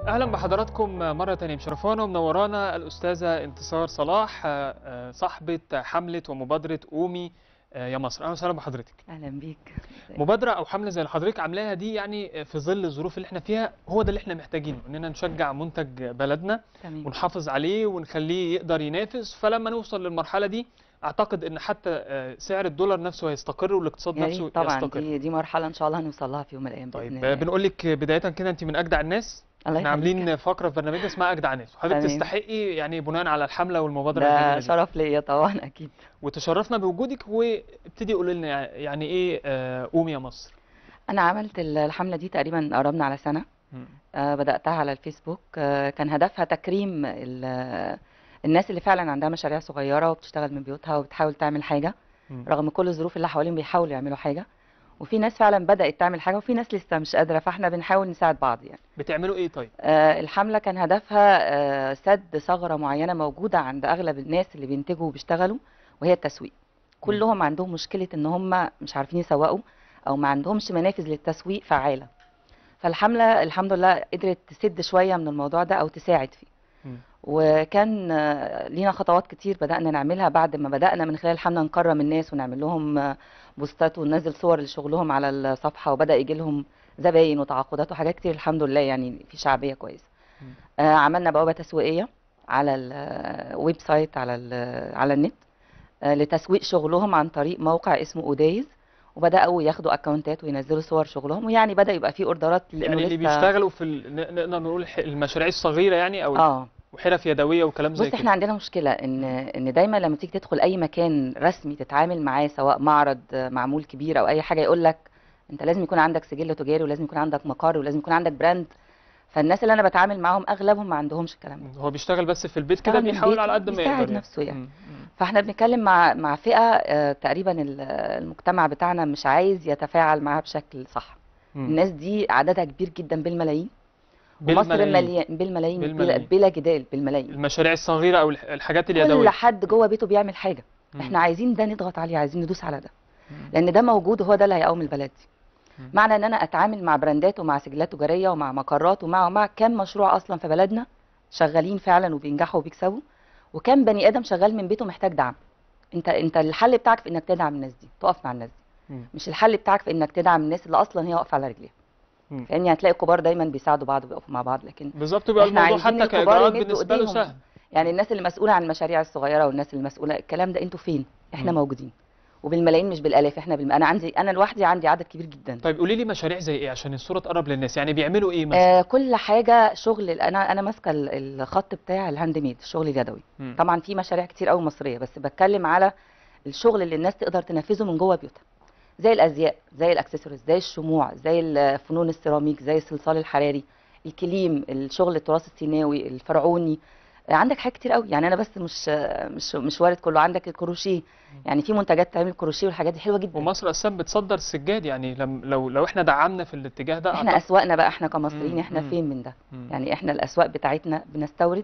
اهلا بحضراتكم مره تانية مشرفانا ومنورانا الاستاذه انتصار صلاح آه، آه، صاحبه حمله ومبادره قومي آه، يا مصر اهلا وسهلا بحضرتك اهلا بيك مبادره او حمله زي اللي حضرتك عاملاها دي يعني في ظل الظروف اللي احنا فيها هو ده اللي احنا محتاجينه اننا نشجع منتج بلدنا تمام ونحافظ عليه ونخليه يقدر ينافس فلما نوصل للمرحله دي اعتقد ان حتى آه، سعر الدولار نفسه هيستقر والاقتصاد يا نفسه ريت طبعا يستقر دي دي مرحله ان شاء الله هنوصل لها في يوم من الايام باذن طيب الله آه، بنقول لك بدايه كده انت من اجدع الناس الله احنا يخليك. عاملين فقره في برنامجنا اسمها اجدع ناس وحضرتك تمام. تستحقي يعني بناء على الحمله والمبادره الجميله ده دي شرف ليا طبعا اكيد وتشرفنا بوجودك وابتدي قولي لنا يعني ايه آه، قومي يا مصر انا عملت ال- الحمله دي تقريبا قربنا على سنه مم. آه، بداتها على الفيسبوك آه، كان هدفها تكريم ال- الناس اللي فعلا عندها مشاريع صغيره وبتشتغل من بيوتها وبتحاول تعمل حاجه مم. رغم كل الظروف اللي حواليهم بيحاولوا يعملوا حاجه وفي ناس فعلا بدات تعمل حاجه وفي ناس لسه مش قادره فاحنا بنحاول نساعد بعض يعني بتعملوا ايه طيب آه، الحملة كان هدفها آه، سد ثغرة معينة موجودة عند أغلب الناس اللي بينتجوا وبيشتغلوا وهي التسويق كلهم عندهم مشكلة إن هم مش عارفين يسوقوا أو ما عندهمش منافذ للتسويق فعالة فالحملة الحمد لله قدرت تسد شوية من الموضوع ده أو تساعد فيه مم. وكان آه، لينا خطوات كتير بدأنا نعملها بعد ما بدأنا من خلال الحملة نكرم الناس ونعمل لهم آه، بوستات وننزل صور لشغلهم على الصفحة وبدأ يجي لهم زباين وتعاقدات وحاجات كتير الحمد لله يعني في شعبية كويسة مم. آه، عملنا بوابة تسويقية على الويب سايت على ال- على النت آه، لتسويق شغلهم عن طريق موقع اسمه اودايز وبداوا ياخدوا اكونتات وينزلوا صور شغلهم ويعني بدا يبقى في اوردرات لانه يعني اللي لسه بيشتغلوا في ال... ن- نقدر نقول ح- المشاريع الصغيره يعني او اه وحرف يدويه وكلام زي بص احنا كده عندنا مشكله ان ان دايما لما تيجي تدخل اي مكان رسمي تتعامل معاه سواء معرض آه، معمول كبير او اي حاجه يقول لك انت لازم يكون عندك سجل تجاري ولازم يكون عندك مقر ولازم يكون عندك براند فالناس اللي انا بتعامل معاهم اغلبهم ما عندهمش الكلام ده هو بيشتغل بس في البيت كده بيشتغل من بيحاول بيته على قد ما بيساعد يقدر يعني. نفسه يعني. مم. مم. فاحنا بنتكلم مع مع فئه آه، تقريبا ال- المجتمع بتاعنا مش عايز يتفاعل معاها بشكل صح مم. الناس دي عددها كبير جدا بالملايين ومصر بالملايين. مليان بالملايين, بالملايين. بلا, بلا جدال بالملايين المشاريع الصغيره او الح- الحاجات كل اليدويه حد جوه بيته بيعمل حاجه مم. احنا عايزين ده نضغط عليه عايزين ندوس على ده مم. لان ده موجود وهو ده اللي هيقوم البلد دي مم. معنى ان انا اتعامل مع براندات ومع سجلات تجاريه ومع مقرات ومع ومع كام مشروع اصلا في بلدنا شغالين فعلا وبينجحوا وبيكسبوا وكام بني ادم شغال من بيته محتاج دعم انت انت الحل بتاعك في انك تدعم الناس دي تقف مع الناس دي مم. مش الحل بتاعك في انك تدعم الناس اللي اصلا هي واقفه على رجليها مم. يعني هتلاقي الكبار دايما بيساعدوا بعض وبيقفوا مع بعض لكن بالظبط بيبقى احنا الموضوع عايزين حتى الكبار كاجراءات يمدوا بالنسبه له ايديهم. سهل يعني الناس اللي مسؤوله عن المشاريع الصغيره والناس اللي مسؤوله الكلام ده انتوا فين احنا مم. موجودين وبالملايين مش بالالاف احنا بالم... انا عندي انا لوحدي عندي عدد كبير جدا طيب قولي لي مشاريع زي ايه عشان الصوره تقرب للناس يعني بيعملوا ايه مثلا آه كل حاجه شغل انا انا ماسكه ال- الخط بتاع الهاند ميد الشغل اليدوي مم. طبعا في مشاريع كتير قوي مصريه بس بتكلم على الشغل اللي الناس تقدر تنفذه من جوه بيوتها زي الازياء زي الاكسسوارز زي الشموع زي الفنون السيراميك زي الصلصال الحراري الكليم الشغل التراث السيناوي الفرعوني آه، عندك حاجات كتير قوي يعني انا بس مش آه، مش مش وارد كله عندك الكروشيه يعني في منتجات تعمل كروشيه والحاجات دي حلوه جدا ومصر اساسا بتصدر السجاد يعني لم لو لو احنا دعمنا في الاتجاه ده احنا أعتقد- اسواقنا بقى احنا كمصريين مم، احنا مم. فين من ده مم. يعني احنا الاسواق بتاعتنا بنستورد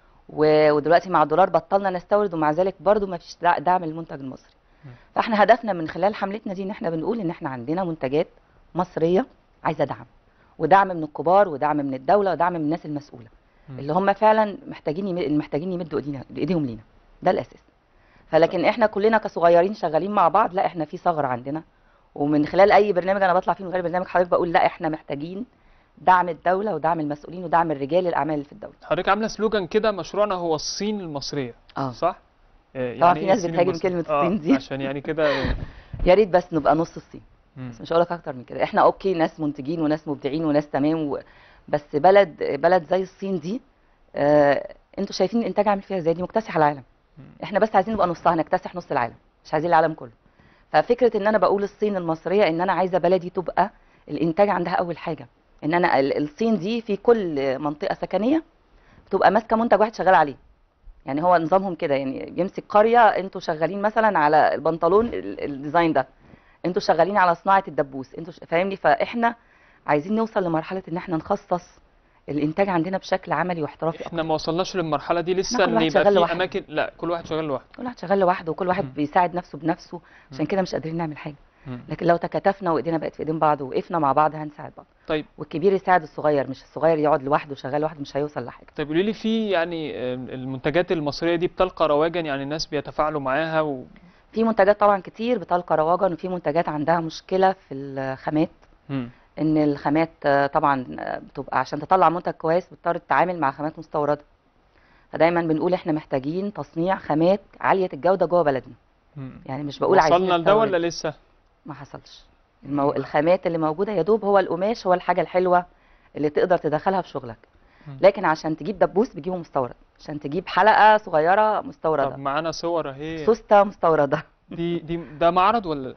و- ودلوقتي مع الدولار بطلنا نستورد ومع ذلك برضو ما فيش دع- دعم للمنتج المصري مم. فاحنا هدفنا من خلال حملتنا دي ان احنا بنقول ان احنا عندنا منتجات مصريه عايزه دعم ودعم من الكبار ودعم من الدوله ودعم من الناس المسؤوله مم. اللي هم فعلا محتاجين يم- محتاجين يمدوا ايدينا ايديهم لينا ده الاساس فلكن احنا كلنا كصغيرين شغالين مع بعض لا احنا في ثغره عندنا ومن خلال اي برنامج انا بطلع فيه من غير برنامج حضرتك بقول لا احنا محتاجين دعم الدوله ودعم المسؤولين ودعم الرجال الاعمال اللي في الدوله حضرتك عامله سلوجان كده مشروعنا هو الصين المصرية اه صح؟ آه، طبعا يعني في إيه ناس الصين بتهاجم المصرية؟ كلمة آه، الصين دي. عشان يعني كده يا ريت بس نبقى نص الصين مم. بس مش هقول لك اكتر من كده احنا اوكي ناس منتجين وناس مبدعين وناس تمام و... بس بلد بلد زي الصين دي آه... انتوا شايفين الانتاج عامل فيها ازاي دي مكتسحه العالم مم. احنا بس عايزين نبقى نصها نكتسح نص العالم مش عايزين العالم كله ففكره ان انا بقول الصين المصريه ان انا عايزه بلدي تبقى الانتاج عندها اول حاجه ان انا ال- الصين دي في كل منطقه سكنيه بتبقى ماسكه منتج واحد شغال عليه يعني هو نظامهم كده يعني يمسك قريه انتوا شغالين مثلا على البنطلون ال- الديزاين ده انتوا شغالين على صناعه الدبوس انتوا ش- فاهمني فاحنا عايزين نوصل لمرحله ان احنا نخصص الانتاج عندنا بشكل عملي واحترافي احنا ما وصلناش للمرحلة دي لسه كل ان واحد يبقى شغال في لوحده. اماكن لا كل واحد شغال لوحده كل واحد شغال لوحده وكل واحد مم. بيساعد نفسه بنفسه عشان مم. كده مش قادرين نعمل حاجه مم. لكن لو تكاتفنا وايدينا بقت في ايدين بعض ووقفنا مع بعض هنساعد بعض طيب والكبير يساعد الصغير مش الصغير يقعد لوحده شغال لوحده مش هيوصل لحاجه طيب قولي لي في يعني آه، المنتجات المصريه دي بتلقى رواجا يعني الناس بيتفاعلوا معاها و... في منتجات طبعا كتير بتلقى رواجا وفي منتجات عندها مشكله في الخامات مم. ان الخامات آه، طبعا آه، بتبقى عشان تطلع منتج كويس بتضطر تتعامل مع خامات مستورده فدايما بنقول احنا محتاجين تصنيع خامات عاليه الجوده جوه بلدنا مم. يعني مش بقول عايزين وصلنا لده نستورد. ولا لسه ما حصلش المو... الخامات اللي موجوده يا دوب هو القماش هو الحاجه الحلوه اللي تقدر تدخلها في شغلك مم. لكن عشان تجيب دبوس بتجيبه مستورد عشان تجيب حلقه صغيره طب مستورده معانا صور اهي سوسته مستورده دي دي ده معرض ولا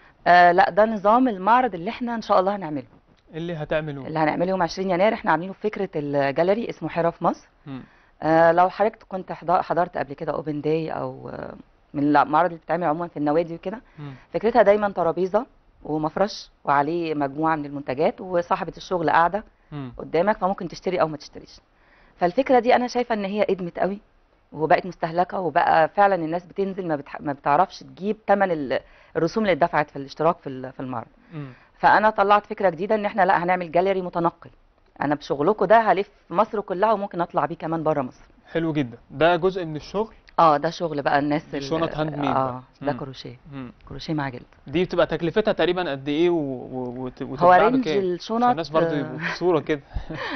آه لا ده نظام المعرض اللي احنا ان شاء الله هنعمله إيه اللي هتعملوه اللي هنعمله يوم 20 يناير احنا عاملينه في فكره الجاليري اسمه حرة في مصر مم. آه لو حضرتك كنت حض- حضرت قبل كده اوبن داي او آه من المعارض اللي بتتعمل عموما في النوادي وكده مم. فكرتها دايما ترابيزه ومفرش وعليه مجموعه من المنتجات وصاحبه الشغل قاعده مم. قدامك فممكن تشتري او ما تشتريش فالفكره دي انا شايفه ان هي ادمت قوي وبقت مستهلكه وبقى فعلا الناس بتنزل ما, بتح... ما بتعرفش تجيب ثمن ال- الرسوم اللي اتدفعت في الاشتراك في ال- في المعرض مم. فانا طلعت فكره جديده ان احنا لا هنعمل جاليري متنقل انا بشغلكم ده هلف مصر كلها وممكن اطلع بيه كمان بره مصر حلو جدا ده جزء من الشغل اه ده شغل بقى الناس دي ال- شنط هاند ميد بقى. اه ده مم. كروشيه مم. كروشيه مع جلد دي بتبقى تكلفتها تقريبا قد ايه و... و... وت... هو وتتباع رينج بكام عشان الشنط الناس برضو آه، يبقوا في صورة كده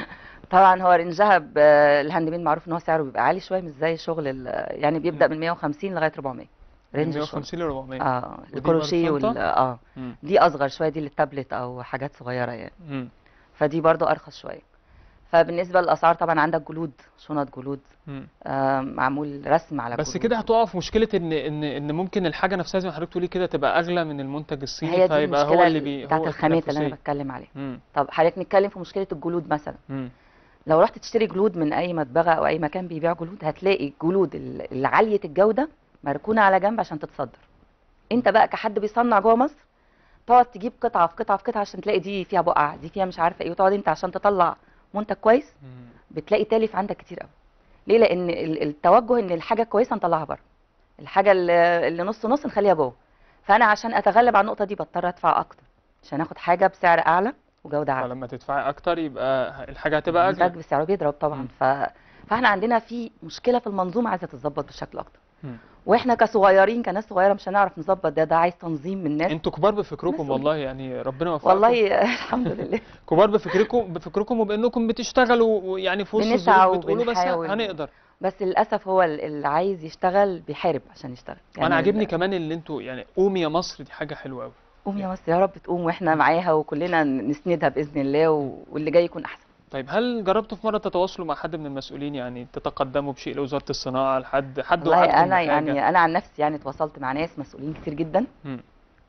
طبعا هو رينجها ب- الهاند ميد معروف ان هو سعره بيبقى عالي شويه مش زي شغل ال- يعني بيبدا مم. من 150 لغايه 400 من رينج الشغل 150 ل 400 اه ودي الكروشيه برضه وال فانتة؟ اه مم. دي اصغر شويه دي للتابلت او حاجات صغيره يعني مم. فدي برضو ارخص شويه فبالنسبه للاسعار طبعا عندك جلود شنط جلود مم. آه معمول رسم على بس جلود كده هتقع في مشكلة ان ان ان ممكن الحاجة نفسها زي ما حضرتك تقولي كده تبقى اغلى من المنتج الصيني هي دي فيبقى هو المشكله اللي بي بتاعت هو الخامات اللي انا التنافسية. بتكلم عليها مم. طب حضرتك نتكلم في مشكله الجلود مثلا مم. لو رحت تشتري جلود من اي مطبغه او اي مكان بيبيع جلود هتلاقي الجلود ال- اللي عاليه الجوده مركونه على جنب عشان تتصدر انت بقى كحد بيصنع جوه مصر تقعد تجيب قطعه في قطعه في قطعه عشان تلاقي دي فيها بقع دي فيها مش عارفه ايه وتقعد انت عشان تطلع منتج كويس مم. بتلاقي تالف عندك كتير قوي ليه لان ال- التوجه ان الحاجه كويسه نطلعها بره الحاجه اللي اللي نص نص نخليها جوه فانا عشان اتغلب على النقطه دي بضطر ادفع اكتر عشان اخد حاجه بسعر اعلى وجوده اعلى فلما تدفعي اكتر يبقى الحاجة هتبقى المنتج اغلى بسعره بيضرب طبعا مم. ف... فاحنا عندنا في مشكله في المنظومه عايزه تتظبط بشكل اكتر مم. واحنا كصغيرين كناس صغيره مش هنعرف نظبط ده ده عايز تنظيم من الناس انتوا كبار بفكركم مسؤول. والله يعني ربنا يوفقكم والله الحمد لله كبار بفكركم بفكركم وبانكم بتشتغلوا ويعني في وسط بنسعى الظروف بتقولوا بس وبنحاول. هنقدر بس للاسف هو ال- اللي عايز يشتغل بيحارب عشان يشتغل وانا عاجبني ال- كمان اللي انتوا يعني قومي يا مصر دي حاجة حلوة قوي قوم يا مصر يا رب تقوم واحنا معاها وكلنا نسندها باذن الله و... واللي جاي يكون احسن طيب هل جربتوا في مرة تتواصلوا مع حد من المسؤولين يعني تتقدموا بشيء لوزارة الصناعة لحد حد والله وعدكم انا بحاجة يعني انا عن نفسي يعني اتواصلت مع ناس مسؤولين كتير جدا مم.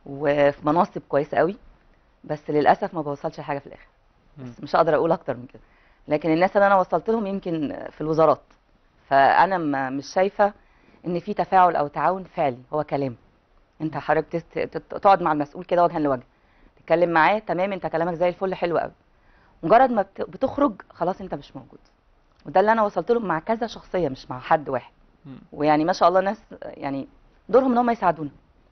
وفي مناصب كويسه قوي بس للاسف ما بوصلش لحاجه في الاخر مم. بس مش هقدر اقول اكتر من كده لكن الناس اللي انا وصلت لهم يمكن في الوزارات فانا ما مش شايفه ان في تفاعل او تعاون فعلي هو كلام انت حضرتك تست- تت- تقعد مع المسؤول كده وجها لوجه تتكلم معاه تمام انت كلامك زي الفل حلو قوي مجرد ما بت- بتخرج خلاص انت مش موجود وده اللي انا وصلت له مع كذا شخصيه مش مع حد واحد مم. ويعني ما شاء الله ناس يعني دورهم ان هم يساعدونا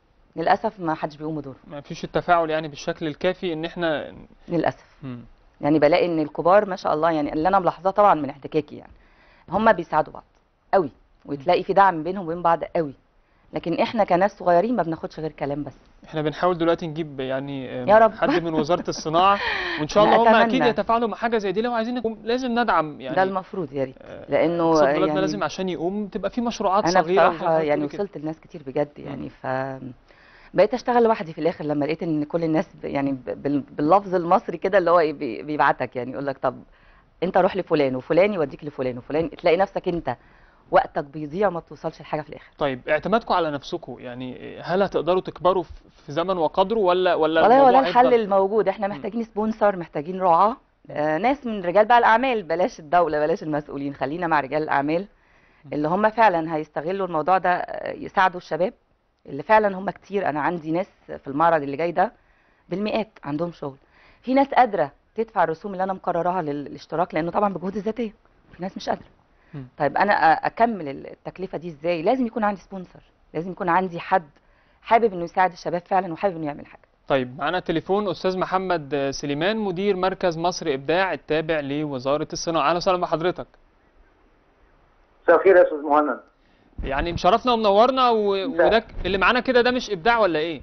للاسف ما حدش بيقوم بدوره ما فيش التفاعل يعني بالشكل الكافي ان احنا للاسف مم. يعني بلاقي ان الكبار ما شاء الله يعني اللي انا ملاحظاه طبعا من احتكاكي يعني هم بيساعدوا بعض قوي وتلاقي في دعم بينهم وبين بعض قوي لكن احنا كناس صغيرين ما بناخدش غير كلام بس احنا بنحاول دلوقتي نجيب يعني يا رب. حد من وزارة الصناعة وان شاء أنا الله هم اكيد أتمنى. يتفاعلوا مع حاجة زي دي لو عايزين نقوم لازم ندعم يعني ده المفروض يا ريت آه، لانه اقتصاد بلدنا يعني لازم عشان يقوم تبقى في مشروعات انا صغيرة وزي ما بصراحه حضرتك يعني بتقولي كده. وصلت لناس كتير بجد يعني ف بقيت اشتغل لوحدي في الاخر لما لقيت ان كل الناس ب- يعني ب- بال- باللفظ المصري كده اللي هو إيه بي- بيبعتك يعني يقول لك طب انت روح لفلان وفلان يوديك لفلان وفلان تلاقي نفسك انت وقتك بيضيع ما بتوصلش لحاجه في الاخر طيب اعتمادكم على نفسكم يعني هل هتقدروا تكبروا في في زمن وقدره ولا ولا والله هو ده الموضوع الحل هيفضل- الموجود احنا محتاجين سبونسر محتاجين رعاة آه ناس من رجال بقى الاعمال بلاش الدوله بلاش المسؤولين خلينا مع رجال الاعمال اللي هم فعلا هيستغلوا الموضوع ده آه، يساعدوا الشباب اللي فعلا هم كتير انا عندي ناس في المعرض اللي جاي ده بالمئات عندهم شغل في ناس قادره تدفع الرسوم اللي انا مقرراها للاشتراك لانه طبعا بجهود الذاتيه في ناس مش قادره مم. طيب انا أ- اكمل التكلفه دي ازاي لازم يكون عندي سبونسر لازم يكون عندي حد حابب انه يساعد الشباب فعلا وحابب انه يعمل حاجه طيب معانا تليفون استاذ محمد سليمان مدير مركز مصر ابداع التابع لوزاره الصناعه اهلا وسهلا بحضرتك مساء الخير يا استاذ مهند يعني مشرفنا ومنورنا و... مساء. وده اللي معانا كده ده مش ابداع ولا ايه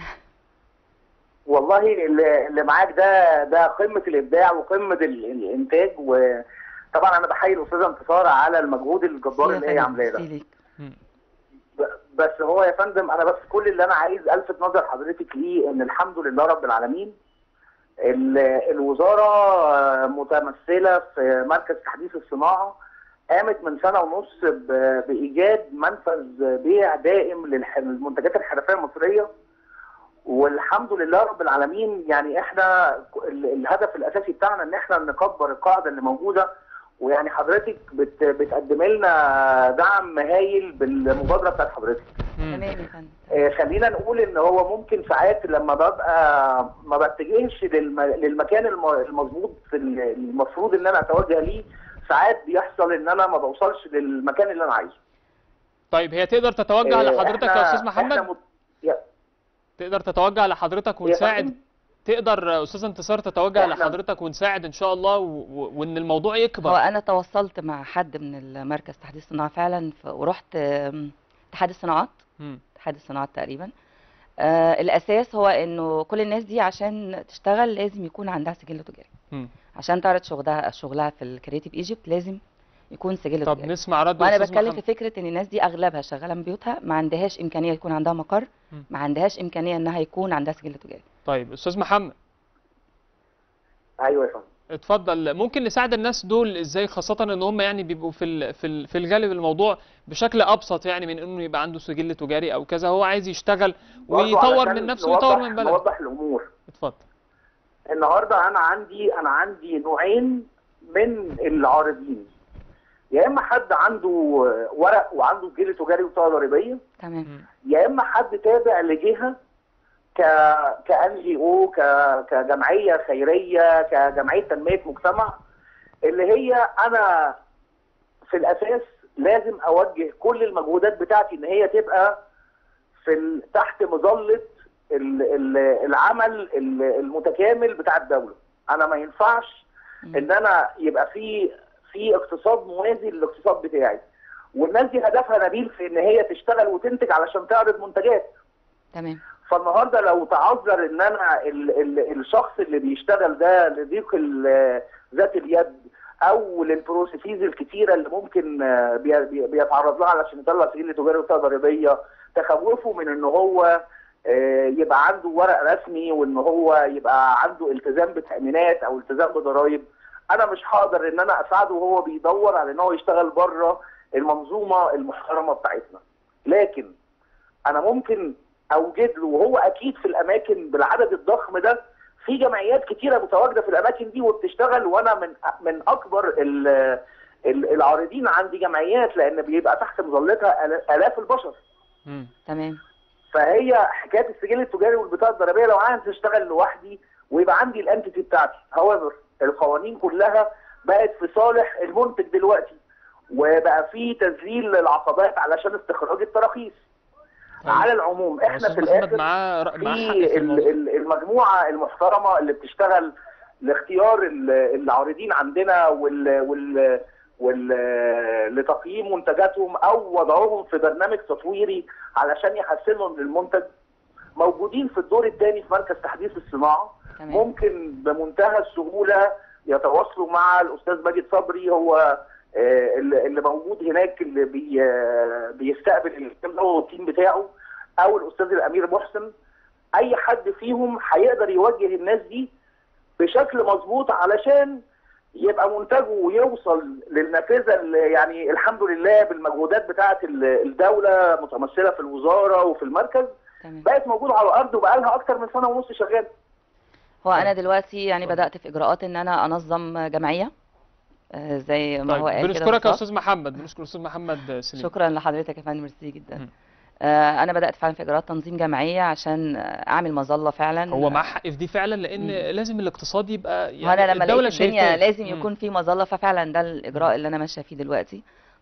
والله اللي اللي معاك ده ده قمه الابداع وقمه ال- الانتاج وطبعا انا بحيي الاستاذه انتصار على المجهود الجبار ميرسي اللي يا هي فندم، عاملاه ده ميرسي ليك. مم. ب- بس هو يا فندم انا بس كل اللي انا عايز الفت نظر حضرتك ليه ان الحمد لله رب العالمين ال- الوزاره آه، متمثله في مركز تحديث الصناعه قامت من سنه ونص ب- بايجاد منفذ بيع دائم للح- للمنتجات الحرفيه المصريه والحمد لله رب العالمين يعني احنا ك- ال- الهدف الاساسي بتاعنا ان احنا نكبر القاعده اللي موجوده ويعني حضرتك بت بتقدم لنا دعم هايل بالمبادره بتاعت حضرتك مم. تمام يا فندم آه، خلينا نقول ان هو ممكن ساعات لما ببقى ما بتجهش للم... للمكان الم... المظبوط ال- المفروض ان انا اتوجه ليه ساعات بيحصل ان انا ما بوصلش للمكان اللي انا عايزه طيب هي تقدر تتوجه آه، لحضرتك يا إحنا- استاذ إحنا محمد مت... يا- تقدر تتوجه لحضرتك يا ونساعد فندم، تقدر استاذ انتصار تتوجه إحنا- لحضرتك ونساعد ان شاء الله و... و... وان الموضوع هو يكبر انا تواصلت مع حد من المركز تحديث الصناعه فعلا ف- ورحت آم، اتحاد الصناعات مم. اتحاد الصناعات تقريبا آه الاساس هو انه كل الناس دي عشان تشتغل لازم يكون عندها سجل تجاري مم. عشان تعرض شغلها شغلها في الكريتيف ايجيبت لازم يكون سجل طب تجاري نسمع رد وانا استاذ بتكلم محمد في فكره ان الناس دي اغلبها شغاله من بيوتها ما عندهاش امكانيه يكون عندها مقر مم. ما عندهاش امكانيه انها يكون عندها سجل تجاري طيب استاذ محمد ايوه يا فندم اتفضل ممكن نساعد الناس دول ازاي خاصة ان هم يعني بيبقوا في ال- في ال- في الغالب الموضوع بشكل ابسط يعني من انه يبقى عنده سجل تجاري او كذا هو عايز يشتغل برضو ويطور علشان من نفسه ويطور نوضح- من بلده نوضح الامور اتفضل النهارده انا عندي انا عندي نوعين من العارضين يا اما حد عنده ورق وعنده سجل تجاري وبطاقه ضريبيه تمام مم. يا اما حد تابع لجهه ك كان جي او ك كجمعيه خيريه كجمعيه تنميه مجتمع اللي هي انا في الاساس لازم اوجه كل المجهودات بتاعتي ان هي تبقى في ال... تحت مظله ال... ال... العمل ال- المتكامل بتاع الدوله انا ما ينفعش مم. ان انا يبقى في في اقتصاد موازي للاقتصاد بتاعي والناس دي هدفها نبيل في ان هي تشتغل وتنتج علشان تعرض منتجات تمام فالنهارده لو تعذر ان انا ال ال الشخص اللي بيشتغل ده لضيق ال- ذات اليد او للبروسيسز الكتيره اللي ممكن آه، بي- بي- بيتعرض لها علشان يطلع سجل تجاري وبطاقه ضريبيه تخوفه من ان هو آه، يبقى عنده ورق رسمي وان هو يبقى عنده التزام بتامينات او التزام بضرائب انا مش هقدر ان انا اساعده وهو بيدور على ان هو يشتغل بره المنظومه المحترمه بتاعتنا لكن انا ممكن اوجد له وهو اكيد في الاماكن بالعدد الضخم ده في جمعيات كتيره متواجده في الاماكن دي وبتشتغل وانا من من اكبر ال ال- العارضين عندي جمعيات لان بيبقى تحت مظلتها آلا- الاف البشر مم. تمام فهي حكايه السجل التجاري والبطاقه الضريبيه لو عايز اشتغل لوحدي ويبقى عندي الانتيتي بتاعتي هاويفر القوانين كلها بقت في صالح المنتج دلوقتي وبقى في تذليل للعقبات علشان استخراج التراخيص طيب. على العموم هو احنا استاذ في محمد الاخر معاه رأ- معاه حق في في ال- الموضوع ال- المجموعه المحترمه اللي بتشتغل لاختيار ال- العارضين عندنا وال وال وال لتقييم منتجاتهم او وضعهم في برنامج تطويري علشان يحسنوا من المنتج موجودين في الدور الثاني في مركز تحديث الصناعه تمام ممكن بمنتهى السهوله يتواصلوا مع الاستاذ ماجد صبري هو آه، اللي اللي موجود هناك اللي بي آه، بيستقبل الكلام ده هو والتيم بتاعه او الاستاذ الامير محسن اي حد فيهم هيقدر يوجه الناس دي بشكل مظبوط علشان يبقى منتجه ويوصل للنافذه اللي يعني الحمد لله بالمجهودات بتاعه ال- الدوله متمثله في الوزاره وفي المركز تمام بقت موجوده على الارض وبقى لها اكتر من سنه ونص شغاله هو انا دلوقتي يعني بدات في اجراءات ان انا انظم جمعيه آه، زي ما هو طيب قال كده بنشكرك يا بالظبط. استاذ محمد بنشكر استاذ محمد سليم شكرا لحضرتك يا فندم ميرسي جدا مم. آه، انا بدات فعلا في اجراءات تنظيم جمعيه عشان آه، اعمل مظله فعلا هو معاه حق في دي فعلا لان مم. لازم الاقتصاد يبقى وانا يعني لما الدوله لقيت الدنيا شايفاه لازم مم. يكون في مظله ففعلا ده الاجراء اللي انا ماشيه فيه دلوقتي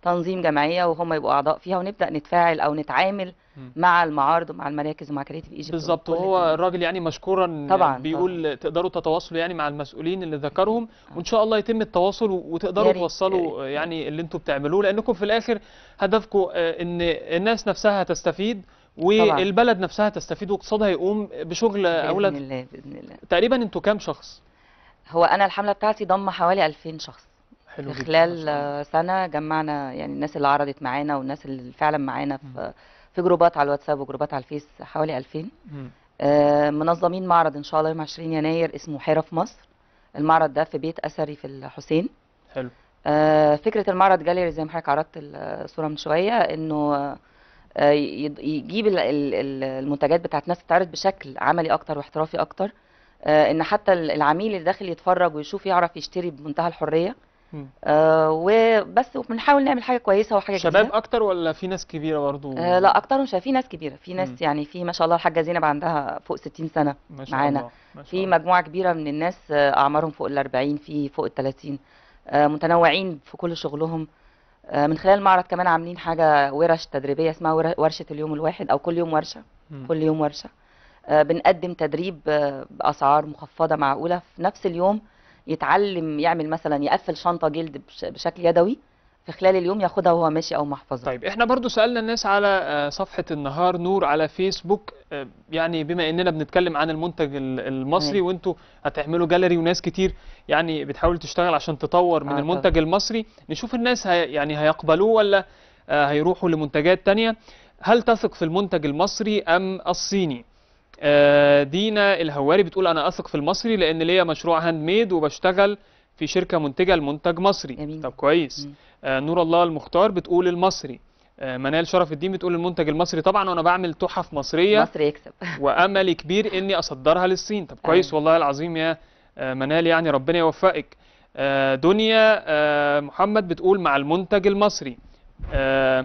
تنظيم جمعيه وهم يبقوا اعضاء فيها ونبدا نتفاعل او نتعامل مم. مع المعارض ومع المراكز ومع كريتيف ايجيبت بالظبط وهو الراجل يعني مشكورا طبعاً، بيقول تقدروا تتواصلوا يعني مع المسؤولين اللي ذكرهم وان شاء الله يتم التواصل وتقدروا يا ريت، توصلوا يعني اللي انتوا بتعملوه لانكم في الاخر هدفكم آه، ان الناس نفسها تستفيد والبلد نفسها تستفيد واقتصادها يقوم بشغل باذن اولاد الله باذن الله تقريبا انتوا كام شخص هو انا الحمله بتاعتي ضم حوالي 2000 شخص حلو في جدا، خلال ما شاء الله. آه، سنه جمعنا يعني الناس اللي عرضت معانا والناس اللي فعلا معانا في في جروبات على الواتساب وجروبات على الفيس حوالي 2000 مم. آه، منظمين معرض ان شاء الله يوم 20 يناير اسمه حيرة في مصر المعرض ده في بيت اثري في الحسين حلو آه، فكره المعرض جاليري زي ما حضرتك عرضت الصوره من شويه انه آه، يد- يجيب ال- ال- ال- المنتجات بتاعت الناس تتعرض بشكل عملي اكتر واحترافي اكتر آه، ان حتى ال- العميل اللي داخل يتفرج ويشوف يعرف يشتري بمنتهى الحريه مم. آه، وبس وبنحاول نعمل حاجه كويسه وحاجه شباب جديده اكتر ولا في ناس كبيره برضو آه، لا اكترهم شايف في ناس كبيره في مم. ناس يعني في ما شاء الله الحاجه زينب عندها فوق 60 سنه ما شاء معانا. الله ما شاء في الله. مجموعه كبيره من الناس آه، اعمارهم فوق ال 40 في فوق ال 30 آه، متنوعين في كل شغلهم آه، من خلال المعرض كمان عاملين حاجه ورش تدريبيه اسمها ور- ورشه اليوم الواحد او كل يوم ورشه مم. كل يوم ورشه آه، بنقدم تدريب آه، باسعار مخفضه معقوله في نفس اليوم يتعلم يعمل مثلا يقفل شنطه جلد بش- بشكل يدوي في خلال اليوم ياخدها وهو ماشي او محفظه طيب احنا برضو سألنا الناس على آه، صفحة النهار نور على فيسبوك آه، يعني بما اننا بنتكلم عن المنتج ال- المصري تمام. وانتوا هتعملوا جاليري وناس كتير يعني بتحاول تشتغل عشان تطور من آه، المنتج المصري نشوف الناس هي يعني هيقبلوه ولا آه، هيروحوا لمنتجات تانية هل تثق في المنتج المصري ام الصيني آه، دينا الهواري بتقول انا اثق في المصري لان ليا مشروع هاند ميد وبشتغل في شركة منتجة لمنتج مصري جميل. طب كويس مم. آه، نور الله المختار بتقول المصري آه، منال شرف الدين بتقول المنتج المصري طبعا وانا بعمل تحف مصريه مصر يكسب وامل كبير اني اصدرها للصين طب كويس أيوة. والله العظيم يا آه، منال يعني ربنا يوفقك آه، دنيا آه، محمد بتقول مع المنتج المصري آه،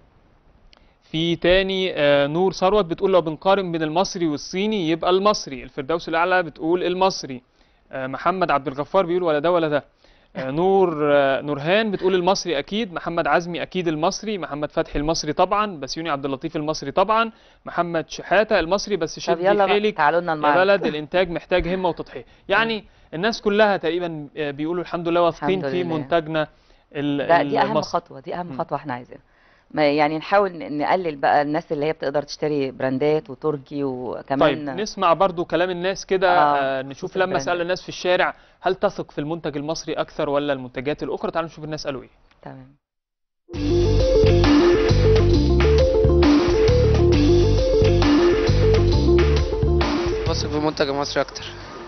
في تاني آه، نور ثروت بتقول لو بنقارن بين المصري والصيني يبقى المصري الفردوس الاعلى بتقول المصري آه، محمد عبد الغفار بيقول ولا ده ولا ده آه، نور آه، نورهان بتقول المصري اكيد محمد عزمي اكيد المصري محمد فتحي المصري طبعا بسيوني عبد اللطيف المصري طبعا محمد شحاته المصري بس طب شدي يلا بقى حيلك تعالوا لنا يا المعرض بلد الانتاج محتاج همه وتضحيه يعني الناس كلها تقريبا آه، بيقولوا الحمد لله واثقين الحمد في لله. منتجنا ال- ده دي اهم المصري خطوه دي اهم مم. خطوه احنا عايزينها ما يعني نحاول ن- نقلل بقى الناس اللي هي بتقدر تشتري براندات وتركي وكمان طيب نسمع برضو كلام الناس كده آه، آه بخصوص نشوف لما البراندات. سألنا الناس في الشارع هل تثق في المنتج المصري أكثر ولا المنتجات الأخرى تعالوا نشوف الناس قالوا إيه تمام بثق في المنتج المصري اكتر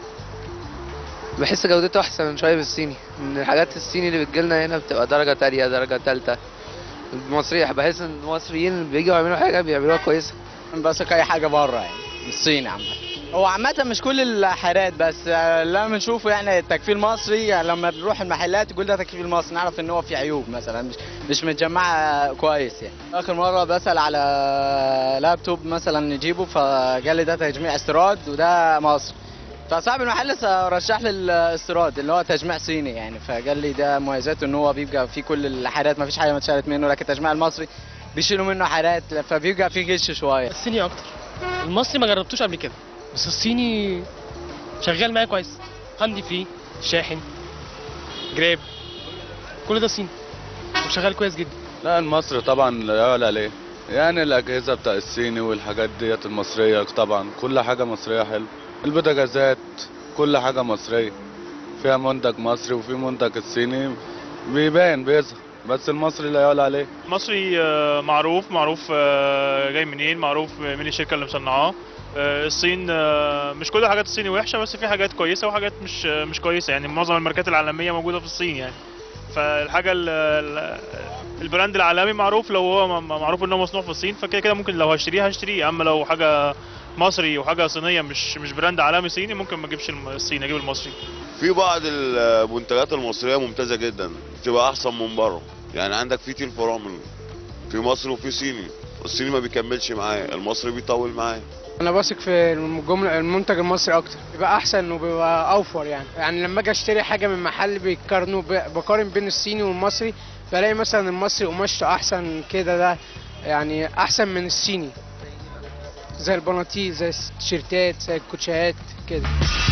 بحس جودته احسن شويه من الصيني من الحاجات الصيني اللي بتجيلنا هنا بتبقى درجه تانية درجه تالتة المصري بحس ان المصريين اللي بييجوا يعملوا حاجه بيعملوها كويسه بثق اي حاجه بره يعني الصين عامه هو عامة مش كل الحاجات بس آه، اللي انا بنشوفه يعني التكفيل المصري يعني لما بنروح المحلات يقول ده تكفيل مصري نعرف ان هو فيه عيوب مثلا مش مش متجمعة كويس يعني اخر مرة بسأل على لابتوب مثلا نجيبه فقال لي ده تجميع استيراد وده مصري فصاحب المحل رشح لي الاستيراد اللي هو تجميع صيني يعني فقال لي ده مميزاته ان هو بيبقى فيه كل الحاجات ما فيش حاجة متشالت منه لكن التجميع المصري بيشيلوا منه حاجات فبيبقى فيه غش شوية الصيني اكتر المصري ما جربتوش قبل كده بس الصيني شغال معايا كويس هاندي فري شاحن جراب كل ده صيني وشغال كويس جدا لا المصري طبعا لا يعلى عليه يعني الأجهزة بتاع الصيني والحاجات ديت المصرية طبعا كل حاجة مصرية حلو البوتاجازات كل حاجة مصرية فيها منتج مصري وفي منتج الصيني بيبان بيظهر بس المصري لا يعلى عليه مصري آه، معروف معروف آه، جاي منين معروف مين الشركه اللي مصنعاه آه، الصين آه، مش كل حاجات الصيني وحشه بس في حاجات كويسه وحاجات مش آه، مش كويسه يعني معظم الماركات العالميه موجوده في الصين يعني فالحاجه ال- ال- البراند العالمي معروف لو هو م- معروف ان هو مصنوع في الصين فكده كده ممكن لو هشتريه هشتريه اما لو حاجه مصري وحاجه صينيه مش مش براند عالمي صيني ممكن ما اجيبش الم- الصيني اجيب المصري في بعض المنتجات المصرية ممتازة جدا بتبقى أحسن من بره يعني عندك في تيل فرامل في مصر وفي صيني الصيني ما بيكملش معايا المصري بيطول معايا انا بثق في الجمله المنتج المصري اكتر بيبقى احسن وبيبقى اوفر يعني يعني لما اجي اشتري حاجه من محل بيقارنوا ب- بقارن بين الصيني والمصري بلاقي مثلا المصري قماشته احسن كده ده يعني احسن من الصيني زي البناطيل زي التيشيرتات زي الكوتشيات كده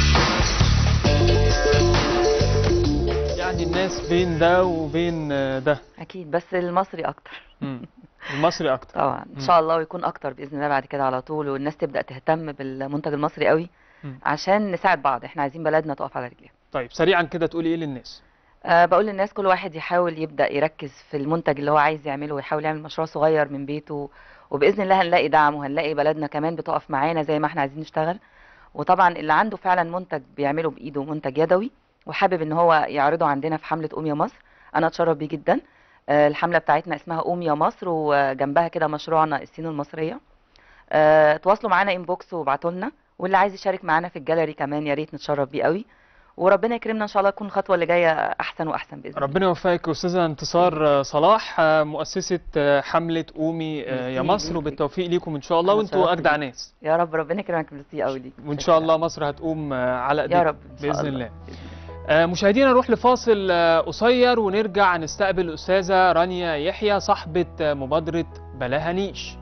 يعني الناس بين ده وبين آه، ده اكيد بس المصري اكتر مم. المصري اكتر طبعا ان مم. شاء الله ويكون اكتر باذن الله بعد كده على طول والناس تبدا تهتم بالمنتج المصري قوي مم. عشان نساعد بعض احنا عايزين بلدنا تقف على رجليها طيب سريعا كده تقولي ايه للناس أه بقول للناس كل واحد يحاول يبدا يركز في المنتج اللي هو عايز يعمله ويحاول يعمل مشروع صغير من بيته وباذن الله هنلاقي دعم وهنلاقي بلدنا كمان بتقف معانا زي ما احنا عايزين نشتغل وطبعا اللي عنده فعلا منتج بيعمله بايده منتج يدوي وحابب ان هو يعرضه عندنا في حمله قوم يا مصر انا اتشرف بيه جدا آه، الحمله بتاعتنا اسمها قوم يا مصر وجنبها كده مشروعنا الصين المصريه آه، تواصلوا معانا انبوكس وابعتوا لنا واللي عايز يشارك معانا في الجاليري كمان يا ريت نتشرف بيه قوي وربنا يكرمنا ان شاء الله تكون الخطوه اللي جايه احسن واحسن باذن الله ربنا يوفقك يا استاذه انتصار آه، صلاح آه، مؤسسه آه، حمله قومي آه، يا ميرسي مصر ليكي. وبالتوفيق ليكم ان شاء الله أنا وانتوا اتشرفت اجدع بيك. ناس يا رب ربنا يكرمك ميرسي قوي ليك وان شاء الله مصر هتقوم آه، على ايديكم يا رب إن شاء باذن الله. الله آه، مشاهدينا نروح لفاصل آه، قصير ونرجع نستقبل الاستاذه رانيا يحيى صاحبه آه، مبادره بلاها نيش